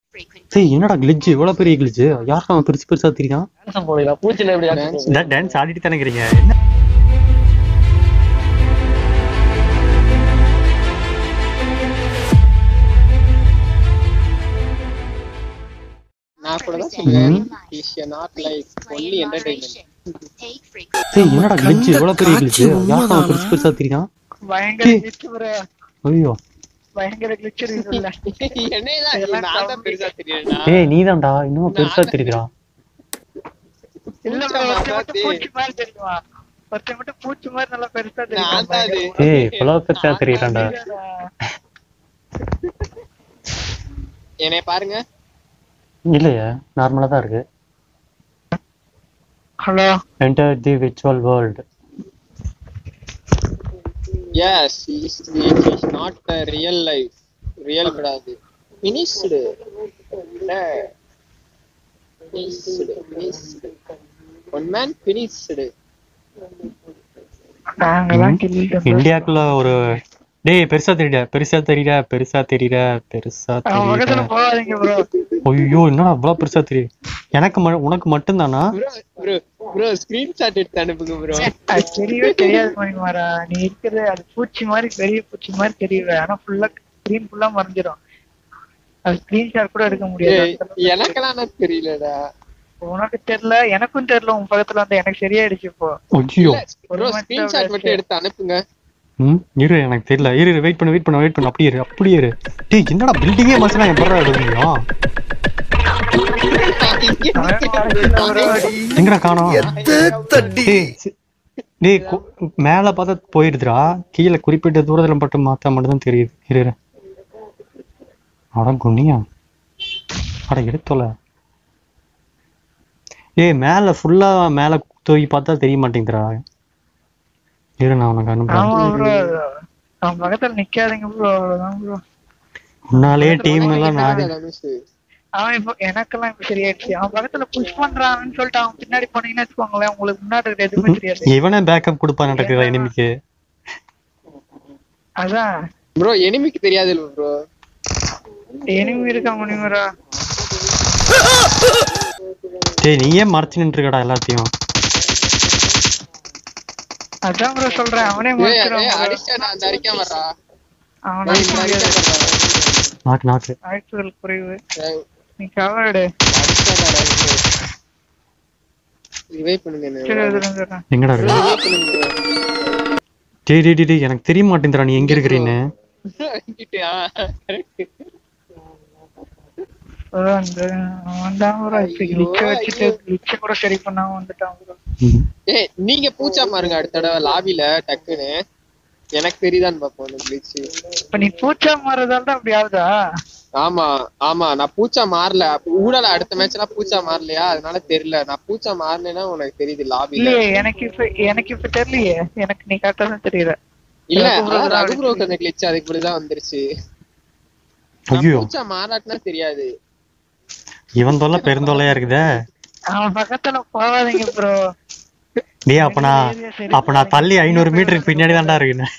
டேய் என்னடா கிளிட்ஜ் இவ்வளவு பெரிய கிளிட்ஜ் யாரும் அவன் பெருசு பெருசா தெரியும் போடா பூச்சில எப்படி ஆச்சு டான்ஸ் ஆடிட்டு தானே இருக்கிறீங்க என்ன நான் கூட தான் சொல்லுவேன் is not like only entertainment டேய் என்னடா கிளிட்ஜ் இவ்வளவு பெரிய கிளிட்ஜ் யாரும் அவன் பெருசு பெருசா தெரியும் பயங்கர glitch bro. ஐயோ பயங்கர glitch இருக்குல்ல என்னையதான் நான் தான் பெருசா தெரியும்டா டேய் நீதான்டா இன்னும் பெருசா தெரியுதுடா இல்ல bro, ஒருத்தன் மட்டும் பூச்சி மாதிரி தெரியுமா ஒருத்தன் மட்டும் பூச்சி மாதிரி நல்லா பெருசா தெரியும் நான் தான் அது டேய் இவ்வளவு பெருசா தெரியுறான்டா என்னைய பாருங்க இல்லையே நார்மலா தான் இருக்கு hello enter the virtual world yes is is not the real life real கிடையாது finished finished finished one man finished நாங்கதான் கிள்ளிட்டோம் இந்தியாக்குள்ள ஒரு டேய் பெருசா தெரியுடா பெருசா தெரியுடா பெருசா தெரியுடா பெருசா அவன் பக்கத்துல தெரியுடா போகாதீங்க ப்ரோ ஐயோ என்னடா அவ்வளவு பெருசா தெரியுது எனக்கு ம- உனக்கு மட்டும்தானா ப்ரோ ப்ரோ ப்ரோ ஸ்கிரீன்ஷாட் எடுத்து அனுப்புங்க ப்ரோ அது தெரியவே தெரியாது மணிமாரா நீ இருக்கிறது அது பூச்சி மாதிரி பெரிய பூச்சி மாதிரி தெரியுது ஆனா ஃபுல்லா ஸ்கிரீன் ஃபுல்லா மறைஞ்சிரும் அது ஸ்கிரீன்ஷாட் கூட எடுக்க முடியாது அந்த அளவுக்கு எனக்கெல்லாம் என்ன தெரியலடா உனக்கு தெரியல எனக்கும் தெரியல உன் பக்கத்துல வந்து எனக்கு சரியாயிடுச்சு இப்போ ஐயோ ப்ரோ ஸ்கிரீன்ஷாட் மட்டும் எடுத்து அனுப்புங்க ம் இரு எனக்கு தெரியல இரு இரு வெயிட் பண்ணு வெயிட் பண்ணு வெயிட் பண்ணு அப்படியே இரு அப்படியே இரு டேய் என்னடா பில்டிங்கே மச்சனா என் பரவ எடுக்கணும் எங்கடா காணோம் டேய் சி- டேய் கு- மேல பார்த்தா போயிடுதுடா கீழே குறிப்பிட்ட தூரத்துல மட்டும் மாத்தா மட்டும் தான் தெரியுது இரு இரு அட குனியா அட எடுத்தோல ஏய் மேல ஃபுல்லா மேல தூக்கி பார்த்தா தெரிய மாட்டேங்குதுடா இரு நான் உனக்கு ஆமா அனுப்புறேன் ப்ரோ அவன் பக்கத்துல நிக்காதீங்க ப்ரோ அவ்வளவுதான் ப்ரோ முன்னாலே டீம் எல்லாம் நான் தனுஷு அவன் இப்போ எனக்கெல்லாம் இப்ப சரியாயிடுச்சு அவன் பக்கத்துல புஷ் பண்றான்னு சொல்லிட்டு அவன் பின்னாடி போனீங்கன்னு வச்சுக்கோங்களேன் உங்களுக்கு முன்னாடி இருக்கிற எதுவுமே தெரியாது இவனே பேக்கப் கொடுப்பான் நடக்குதா எனிமிக்கு அதான் ப்ரோ எனிமிக்கு தெரியாது ப்ரோ எனிமி இருக்கா முனிவரா டேய் நீயே மறைச்சு நின்றுக்கடா எல்லாத்தையும் அதான் ப்ரோ சொல்றேன் அவனே ஏய் முடிச்சிடும் அடிச்சா அந்த அறிக்கை வர்றா அவன் அடிக்க முடியாது நாக்கு நாக்கு வாய்ப்புகள் குறைவு ஏய், நீ கவர்டு அடிச்சாடா ரிவைவ் பண்ணுங்க என்ன சரி அதுல சொல்றேன் எங்கடா இருக்கு ரிவைவ் பண்ணுங்க bro. டேய் டேய் டேய், டேய் எனக்கு தெரிய மாட்டேங்குதுடா நீ எங்க இருக்கிறீன்னு இங்கிட்டு, ஆ, correct. bro, அந்த அவன் தான் ப்ரோ இப்ப கிளிச்ச வச்சுட்டு கிளிச்ச கூட சரி பண்ணாம வந்துட்டான் ப்ரோ ம். ஏய் நீங்க பூச்சா பாருங்க அடுத்த தடவை லாபில டக்குன்னு எனக்கு தெரியுதான்னு பாப்போம் அந்த glitch. இப்ப நீ பூச்சா மாறதால தான் அப்படி ஆகுதா ஆமா ஆமா நான் பூச்சா மாறல ஊடல அடுத்த மேட்ச்லாம் பூச்சா மாறலையா அதனால தெரியல நான் பூச்சா மாறினேன்னா உனக்கு தெரியுது லாபில இல்லையே எனக்கு இப்ப எனக்கு இப்ப தெரியலையே எனக்கு நீ கரெக்டா தான் தெரியல இல்ல ரகு bro அதான் தான் ரகு ப்ரோக்கு அந்த கிளிச் அதுக்கு இப்படிதான் வந்துருச்சு நான் ஐயோ பூச்சா மாறாட்டினா தெரியாது இவன் தொல்லை பெருந்தொல்லையா இருக்குதே அவன் பக்கத்துல போகாதீங்க ப்ரோ டேய் அப்ப நான் அப்ப நான் தள்ளி ஐநூறு மீட்டருக்கு பின்னாடி தான்டா இருக்கேன்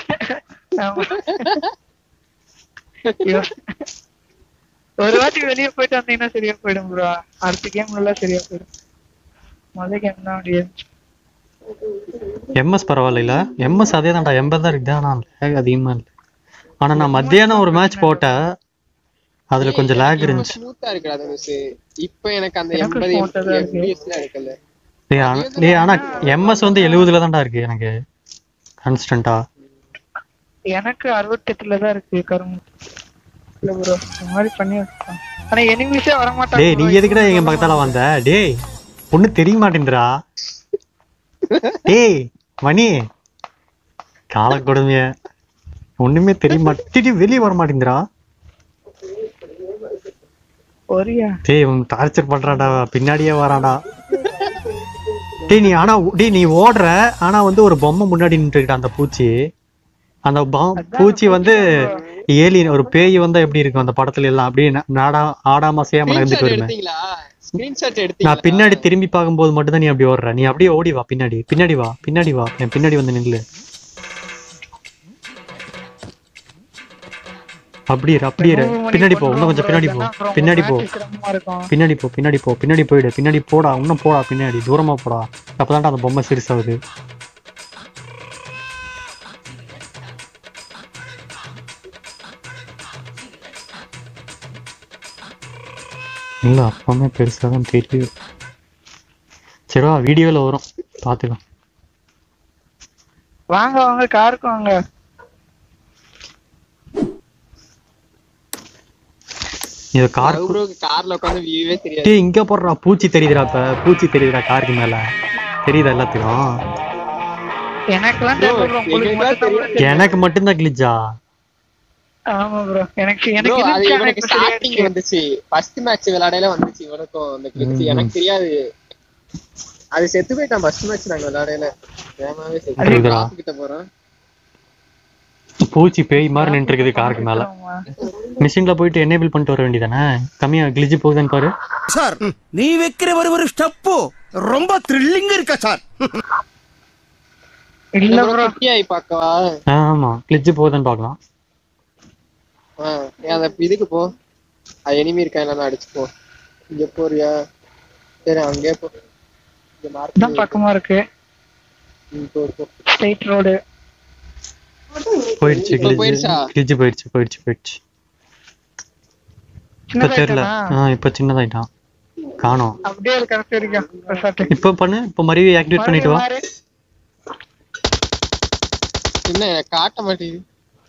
ஒரு வாட்டி வெளிய போயிட்டு வந்தீங்கன்னா சரியா போயிடும் ப்ரோ அடுத்த கேம் நல்லா சரியா போயிடும் முதல் கேம் தான் முடியாது எம்எஸ் பரவாயில்ல எம்எஸ் அதே தான்டா எண்பது தான் இருக்குது ஆனா லேக் அதிகமா இல்லை ஆனா நான் மத்தியானம் ஒரு மேட்ச் போட்டேன் அதுல கொஞ்சம் லேக் இருந்துச்சு ஸ்மூத்தா இருக்குடா தனுஷ் இப்ப எனக்கு அந்த எனக்கு எண்பது smooth ஆ தான் இருக்கு. எம்பிஎஸ்ல இருக்குல்ல டேய் ஆனா டேய் ஆனா எம்எஸ் வந்து எழுபதுல தான்டா இருக்கு எனக்கு கான்ஸ்டன்டா எனக்கு அறுபத்தெட்டுல தான் இருக்கு கரும்பு இல்ல ப்ரோ இந்த மாதிரி பண்ணி வச்சுட்டான் ஆனா எனிமிஸே வர மாட்டாங்க டேய் நீ bro. எதுக்குடா எங்க பக்கத்தால வந்த டேய் ஒண்ணு தெரிய மாட்டேங்குதுடா டேய் மணி கால கொடுமைய ஒண்ணுமே தெரிய மாட்டேன் வெளியே வர மாட்டேங்குதுடா ஒரியா டேய் இவன் டார்ச்சர் பண்றான்டா பின்னாடியே வரான்டா டேய் நீ ஆனா டேய் நீ ஓடுற ஆனா வந்து ஒரு பொம்மை முன்னாடி நின்றுக்கிட்ட அந்த பூச்சி அந்த பொ- பூச்சி வந்து ஏலி ஒரு பேய் வந்தா எப்படி இருக்கும் அந்த படத்துல எல்லாம் அப்படியே நா- நாடா ஆடாம அசையாம நடந்துட்டு ஸ்கிரீன்ஷாட் வருமே எடுத்தீங்களா ஸ்கிரீன்ஷாட் எடுத்தீங்களா நான் பின்னாடி திரும்பி பார்க்கும்போது மட்டும் தான் நீ அப்படி ஓடுற நீ அப்படியே ஓடி வா பின்னாடி பின்னாடி வா பின்னாடி வா என் பின்னாடி வந்து நில்லு அப்படியே இரு, அப்படியே இரு. remove பின்னாடி போ பண்ணி இன்னும் கொஞ்சம் பின்னாடி போ அப்புறம் அப்புறம் பின்னாடி போ match சிரமமா இருக்கும் பின்னாடி போ பின்னாடி போ பின்னாடி போயிடு பின்னாடி போடா இன்னும் போடா பின்னாடி தூரமா போடா அப்பதான்டா அந்த பொம்மை சிறுசாகுது இல்ல அப்பவுமே பெருசா தான் தெரியுது சரிவா வீடியோல வரும் பாத்துக்கலாம் வாங்க வாங்க காருக்கு வாங்க இது கார் ப்ரோ கார்ல உட்காந்து வியூவே தெரியாது டேய் இங்க போடுறா பூச்சி தெரியுதுடா இப்ப பூச்சி தெரியுதுடா காருக்கு மேல தெரியுதா எல்லாத்துக்கும் எனக்கெல்லாம் தெரியல bro. உங்களுக்கு எங்களுக்கெல்லாம் மட்டும் தான் bro தெரியும். எனக்கு மட்டும்தான் கிளிச்சா ஆமா ப்ரோ எனக்கு ப்ரோ எனக்கு அது இருந்துச்சு இவனுக்கு எனக்கு சரியா ஸ்டார்டிங் இருக்கு. வந்துச்சு ஃபர்ஸ்ட் மேட்ச் விளையாடையில வந்துச்சு இவனுக்கும் அந்த கிளிப்ஸ் ம். எனக்கு எனக்கு தெரியாது அது செத்து போயிட்டான் ஃபர்ஸ்ட் மேட்ச் நாங்க விளையாடையில வேமாவே செத்து தெரியுதுடா. காசு கிட்ட போறோம் பூச்சி பேய் மாதிரி நின்று இருக்குது காருக்கு மேல ஆமா. மிஷின்ல போயிட்டு என்னேபிள் பண்ணிட்டு வர வேண்டியதானே கம்மியா கிளிஜி போகுதுன்னு பாரு சார் நீ வைக்கிற ஒரு ஒரு ஸ்டெப்பு ரொம்ப த்ரில்லிங் இருக்கா சார் இல்ல ப்ரோ குட்டியாய் பார்க்கவா ஆ, ஆமா கிளிஜி போகுதுன்னு பார்க்கலாம் ஆ, ஏன் அந்த இதுக்கு போ அது எனிமி இருக்கா இல்லைன்னா அடிச்சு போ இங்க போறியா சரி அங்கே போ இங்க மார்க் தான் பக்கமா இருக்கு போ போ ஸ்ட்ரைட் ரோடு போயிடுச்சு இப்ப கிளிஜி போயிடுச்சா? கிளிஜி போயிடுச்சு போயிடுச்சு போயிடுச்சு இப்ப தெரியல சின்னதாயிட்டானா? ஆ இப்ப சின்னதாயிட்டான் காணோம் அப்படியே இருக்கு கரெக்ட் வரைக்கும் ரெசார்ட் இப்ப பண்ணு இப்ப மறுபடியும் ஆக்டிவேட் பண்ணிட்டு வா என்ன எனக்கு காட்ட மாட்டேங்குது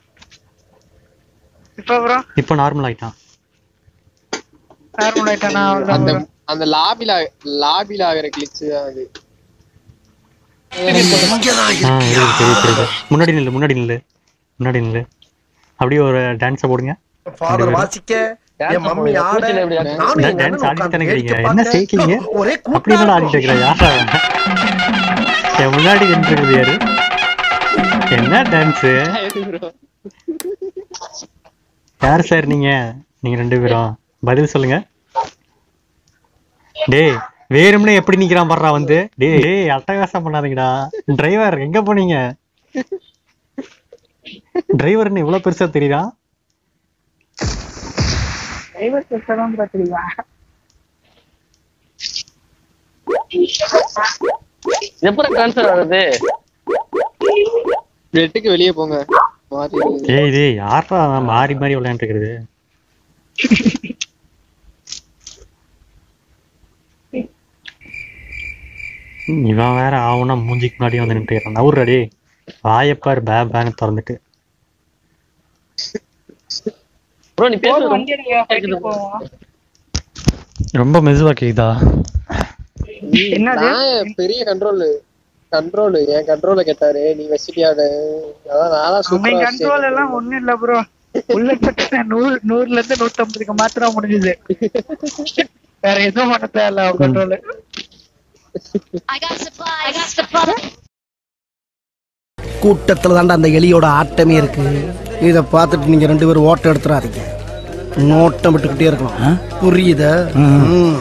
இப்ப ப்ரோ இப்ப நார்மல் ஆயிட்டான் நார்மல் ஆயிட்டானா அந்த அவ்வளவுதான் bro. அந்த லாபில லாபில ஆகிற கிளிச்சு தான் அது ஆ இருக்கு தெரியுது தெரியுது முன்னாடி நில்லு முன்னாடி நில்லு முன்னாடி நில்லு அப்படியே ஒரு டான்ஸ போடுங்க ஃபாதர் வாசிக்க என் மம்மி ஆட நானும் என் டான்ஸ் அண்ணனும் ஆடிட்டு தானே உட்கார்ந்து இருக்கீங்க வேடிக்கை என்ன பார்க்க சேர்க்கீங்க ஒரே அப்படி என்ன கூட்டா ஆடிட்டு இருக்கிற யாரா என் முன்னாடி நின்றுருக்குது யாரு என்ன டான்ஸ் யார் சார் நீங்க நீங்க ரெண்டு பேரும் பதில் சொல்லுங்க டேய் வேறும்னே எப்படி நிக்கிறான் பாடுறா வந்து டேய் டேய் அட்டகாசம் பண்ணாதீங்கடா டிரைவர் எங்க போனீங்க டிரைவர்னு இவ்வளவு பெருசா தெரியுதா டிரைவர் பேசலாம் பாத்துருவா எப்படி ட்ரான்ஸ்ஃபர் ஆகுது வெட்டுக்கு வெளியே போங்க மாறி டேய் டேய் யாரா மாறி மாறி விளையாண்டு இருக்கிறது இவன் வேற ஆவுனா மூஞ்சிக்கு முன்னாடி வந்து நின்றுக்கிறான் நவுறடி வாயப்பாரு பே பேன்னு திறந்துட்டு ப்ரோ நீ பேசுறது வண்டி எடுங்க போயிட்டு போவோம் ரொம்ப மெதுவா கேக்குதா என்னது நான் பெரிய கண்ட்ரோல் கண்ட்ரோல் என் கண்ட்ரோல கேட்டாரு நீ வச்சிட்டியாடு அதான் நானா உங்க சூப்பரா கண்ட்ரோல் எல்லாம் ஒண்ணும் இல்ல ப்ரோ உள்ள பிரச்சனை நூறு நூறுல இருந்து நூத்தம்பதுக்கு மாத்திரம் முடிஞ்சது வேற எதுவும் பண்ண தேவையில்ல அவங்க control I got supplies. I got supplies. கூட்டத்துல தாண்டா அந்த எலியோட ஆட்டமே இருக்கு இத பார்த்துட்டு நீங்க ரெண்டு பேரும் ஓட்டம் எடுத்துறாதீங்க நோட்டம் விட்டுக்கிட்டே இருக்கணும் புரியுதா ம்.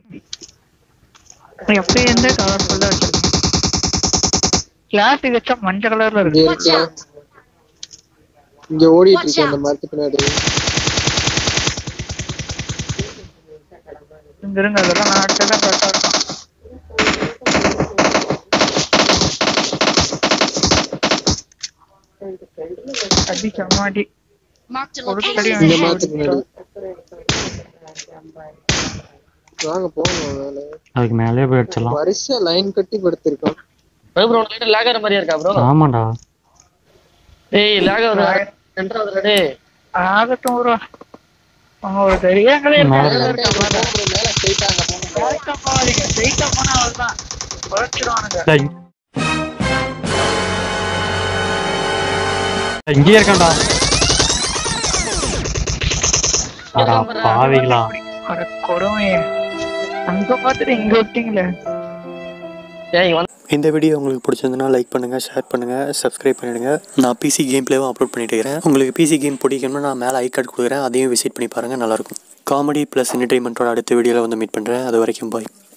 எப்படி எந்த கலர்ஃபுல்லா வச்சிருக்கேன் கிளாஸ் வச்சா மஞ்சள் கலர்ல இங்க இருக்கு இருக்கு இங்க ஓடிட்டு இருக்கு அந்த மரத்து பின்னாடி இங்க இருங்க அதெல்லாம் நான் அடுத்ததான் கரெக்டா இருக்கும் அடி சமாடி Marked a ஒரு location. கடி இந்த வாங்கி மரத்துக்கு பின்னாடி வாங்க போகணும் மேல அதுக்கு மேலே போய் அடிச்சிடலாம் வரிசை லைன் கட்டி படுத்திருக்கோம் ப்ரோ லைட் லேக் ஆகிற மாதிரியா இருக்கா ப்ரோ ஆமாண்டா டேய் லேக் ஆகுது சென்டர் ஆகுதுடா டேய் ஆகட்டும் ப்ரோ அவங்க ஒரு தெரியாங்களே மேல மேல ஸ்ட்ரைட்டா அங்க போகணும் ஸ்ட்ரைட்டா போனா அவ்வளவுதான் குறைச்சிடுவானுங்க டேய். டேய், இங்கேயே இருக்கான்டா அடா பாவிங்களா அட கொடுமையே அங்க பார்த்துட்டு இங்க விட்டீங்களே டேய் வந்து இந்த வீடியோ உங்களுக்கு பிடிச்சிருந்தனா லைக் பண்ணுங்கள் ஷேர் பண்ணுங்கள் சப்ஸ்கிரைப் பண்ணிடுங்க நான் பிசி கேம் பிளேவும் அப்லோட் பண்ணிட்டு இருக்கிறேன் உங்களுக்கு பிசி கேம் பிடிக்கணும்னா நான் மேலே ஐ கார்டு கொடுக்குறேன் அதையும் விசிட் பண்ணி பாருங்கள் நல்லாயிருக்கும் காமெடி ப்ளஸ் என்டர்டைன்மெண்ட்டோட அடுத்த வீடியோவில் வந்து மீட் பண்ணுறேன் அது வரைக்கும் பாய்